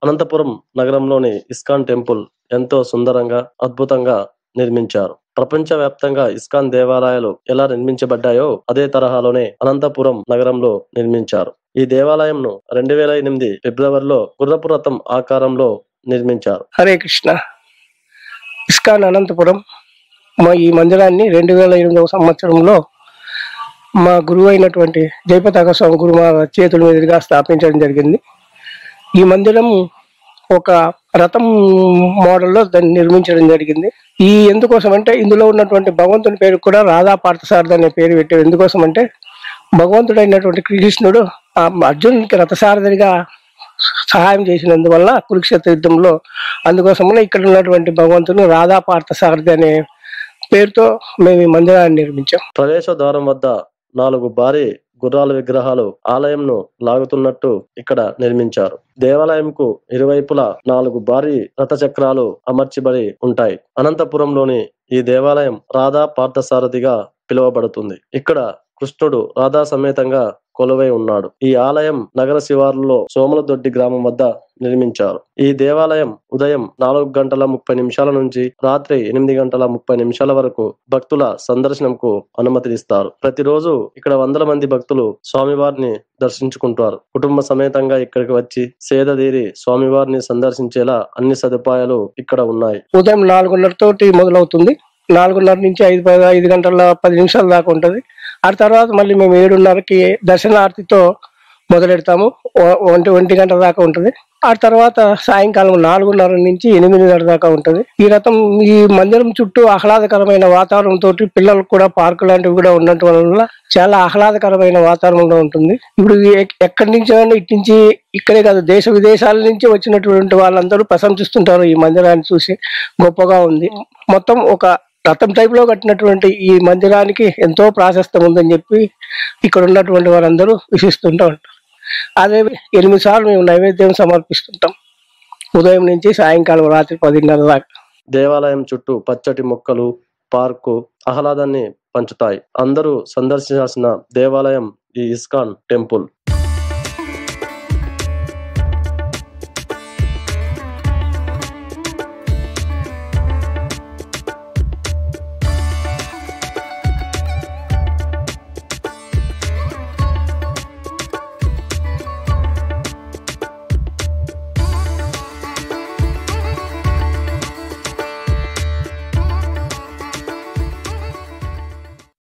అనంతపురం నగరంలోని ISKCON temple ఎంతో సుందరంగా అద్భుతంగా నిర్మించారు ప్రపంచ వ్యాప్తంగా ఇస్కాన్ దేవాలయాలు ఎలా నిర్మించబడ్డాయో అదే తరహాలోనే అనంతపురం నగరంలో నిర్మించారు ఈ దేవాలయంను రెండు వేల ఎనిమిది ఫిబ్రవరిలో గుర్రపు రథం ఆకారంలో నిర్మించారు హరే కృష్ణ ఇస్కాన్ అనంతపురం మా ఈ మందిరాన్ని రెండు వేల ఎనిమిదవ సంవత్సరంలో మా గురువు అయినటువంటి జయపతాక స్వామి గురు మహారాజ్ చేతుల మీదుగా స్థాపించడం జరిగింది ఈ మందిరం ఒక రథం మోడల్లో దాన్ని నిర్మించడం జరిగింది ఈ ఎందుకోసం అంటే ఇందులో ఉన్నటువంటి భగవంతుని పేరు కూడా రాధా పార్థసారథి అనే పేరు పెట్టారు ఎందుకోసం అంటే భగవంతుడైనటువంటి కృష్ణుడు ఆ అర్జునునికి రథసారథిగా సహాయం చేసినందువల్ల కురుక్షేత్ర యుద్ధంలో అందుకోసమనే ఇక్కడ ఉన్నటువంటి భగవంతుని రాధా పార్థసారథి అనే పేరుతో మేము ఈ మందిరాన్ని నిర్మించాం ప్రవేశ ద్వారం వద్ద నాలుగు భారీ గుర్రాల విగ్రహాలు ఆలయంను లాగుతున్నట్టు ఇక్కడ నిర్మించారు దేవాలయంకు ఇరువైపులా నాలుగు భారీ రథచక్రాలు అమర్చబడి ఉంటాయి అనంతపురంలోని ఈ దేవాలయం రాధా పార్థసారథిగా పిలువబడుతుంది ఇక్కడ కృష్ణుడు రాధా సమేతంగా కొలువై ఉన్నాడు ఈ ఆలయం నగర శివార్లలో సోమలదొడ్డి గ్రామం వద్ద నిర్మించారు ఈ దేవాలయం ఉదయం నాలుగు గంటల ముప్పై నిమిషాల నుంచి రాత్రి ఎనిమిది గంటల ముప్పై నిమిషాల వరకు భక్తుల సందర్శనంకు అనుమతినిస్తారు ప్రతిరోజు ఇక్కడ వందల మంది భక్తులు స్వామివారిని దర్శించుకుంటారు కుటుంబ సమేతంగా ఇక్కడికి వచ్చి సేదదీరి స్వామివారిని సందర్శించేలా అన్ని సదుపాయాలు ఇక్కడ ఉన్నాయి ఉదయం నాలుగున్నర తోటి మొదలవుతుంది నాలుగున్నర నుంచి ఐదు పది ఐదు గంటల పది నిమిషాల దాకా ఉంటుంది ఆ తర్వాత మళ్ళీ మేము ఏడున్నరకి దర్శనార్థితో మొదలెడతాము ఒ- ఒంటి ఒంటి గంట దాకా ఉంటుంది ఆ తర్వాత సాయంకాలం నాలుగున్నర నుంచి ఎనిమిదిన్నర దాకా ఉంటుంది ఈ రథం ఈ మందిరం చుట్టూ ఆహ్లాదకరమైన వాతావరణం తోటి పిల్లలకు కూడా పార్కు లాంటివి కూడా ఉండటం వల్ల చాలా ఆహ్లాదకరమైన వాతావరణంలో ఉంటుంది ఇప్పుడు ఎక్- ఎక్కడి నుంచి అయినా ఇటు నుంచి ఇక్కడే కాదు దేశ విదేశాల నుంచి వచ్చినటువంటి వాళ్ళందరూ ప్రశంసిస్తుంటారు ఈ మందిరాన్ని చూసి గొప్పగా ఉంది మొత్తం ఒక రథం టైప్ లో కట్టినటువంటి ఈ మందిరానికి ఎంతో ప్రాశస్తం ఉందని చెప్పి ఇక్కడ ఉన్నటువంటి వారందరూ విశిస్తుంటూ ఉంటారు అదే ఎనిమిది సార్లు మేము నైవేద్యం సమర్పిస్తుంటాం ఉదయం నుంచి సాయంకాలం రాత్రి పదిన్నర దాకా దేవాలయం చుట్టూ పచ్చటి మొక్కలు పార్కు ఆహ్లాదాన్ని పంచుతాయి అందరూ సందర్శించాల్సిన దేవాలయం ఈ ఇస్కాన్ టెంపుల్